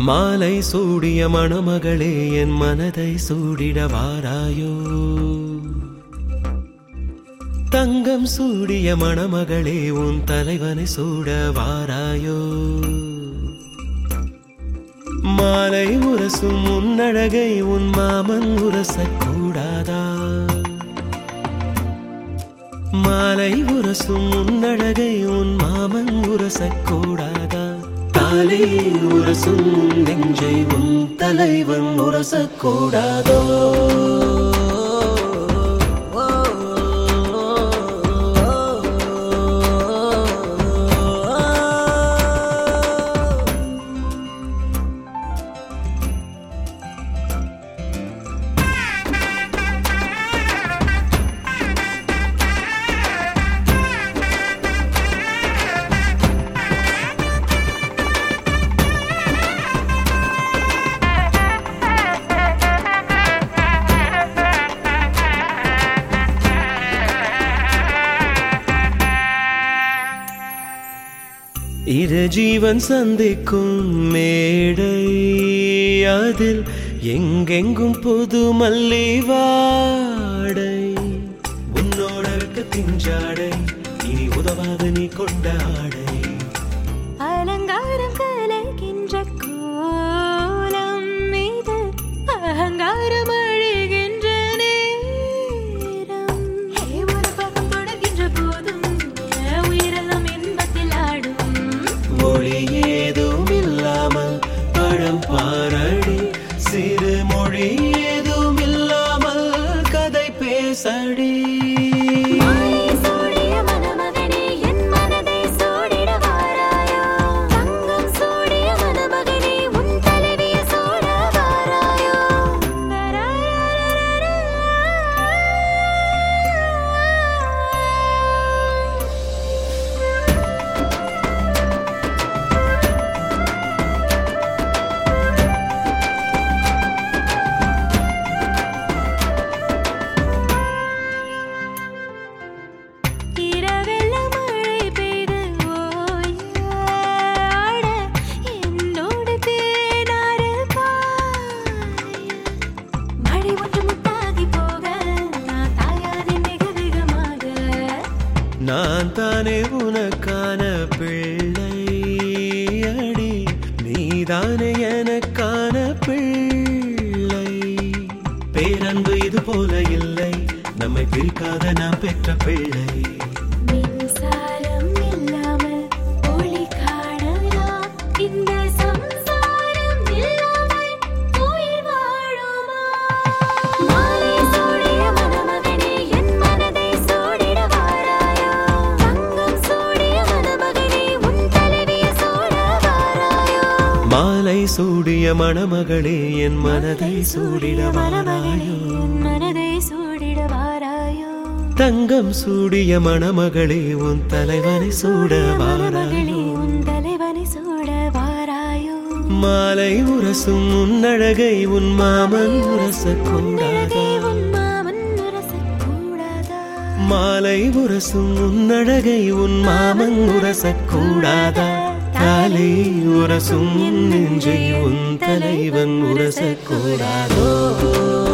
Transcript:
மாலை சூடிய மணமகளே என் மனதை சூடிட வாராயோ தங்கம் சூடிய மணமகளே உன் தலைவனை சூட வாராயோ மாலை உரசும் உன்னழகை உன் மாமன் உரசக் கூடாதா மாலை உரசும் உன்னழகை உன் மாமன் உரசக் கூடாதா தாலி உரசும் உன் நெஞ்சை உன் தலைவன் உரசக் கூடாதோ இரு ஜீவன் சந்திக்கும் மேடை அதில் எங்கெங்கும் புது மல்லி வாடை உன்னோட விட்டு திஞ்சாடை இனி உதவாது நீ கொண்ட ஆடை அலங்காரம் கலைக்கின்ற கோலம் மீது அகங்காரம் அழுகின்ற நேரம் ஹே, ஒரு பக்கம் தொடர்கின்ற போதும் உயிரெல்லாம் இன்பத்தில் ஆடும் மொழி ஏதும் இல்லாமல் பழம் பாரடி சிறு மொழி ஏதும் இல்லாமல் கதை பேசடி மாலை சூடிய மணமகனே, என் மனதை சூடிட வாராயோ? தங்கம் சூடிய மணமகனே, உன் தலைவியை சூட வாராயோ? இரவெல்லாம் மழை பெய்து ஓயாட, என்னோடு தேனாறு பாய. மழை ஒன்று முத்தாகி போக, நான் தாயாரின் வெகு வேகமாக. நான் தானே உனக்கான பிள்ளை அடி நீதானே எனக்கான பிள்ளை பேரன்பு இது போல இல்லை நம்மை பிரிக்காத நாம் பெற்ற பிள்ளை மின்சாரம் இல்லாமல் ஒளி காணலாம். இந்த சம்சாரம் இல்லாமல் உயிர் வாழுமா? மாலை சூடிய மணமகனே, என் மனதை சூடிட வாராயோ? தங்கம் சூடிய மணமகனே, உன் தலைவியை சூட வாராயோ? மாலை சூடிய மணமகளே என் மனதை சூடிட வாராயோ என் மனதை சூடிட வாராயோ? தங்கம் சூடிய மணமகளே உன் தலைவனை சூட மணமகளே, வாராயோ உன் தலைவனை சூட வாராயோ மாலை உரசும் உன்னழகை உன் மாமன் உரசக்கூடாதா உன்னழகை உன் மாமன் உரசக்கூடாதா? மாலை உரசும் உன்னழகை உன் மாமன் உரசக்கூடாதா தாலி உரசும் உன் நெஞ்சை உன் தலைவன் உரசக்கூடாதோ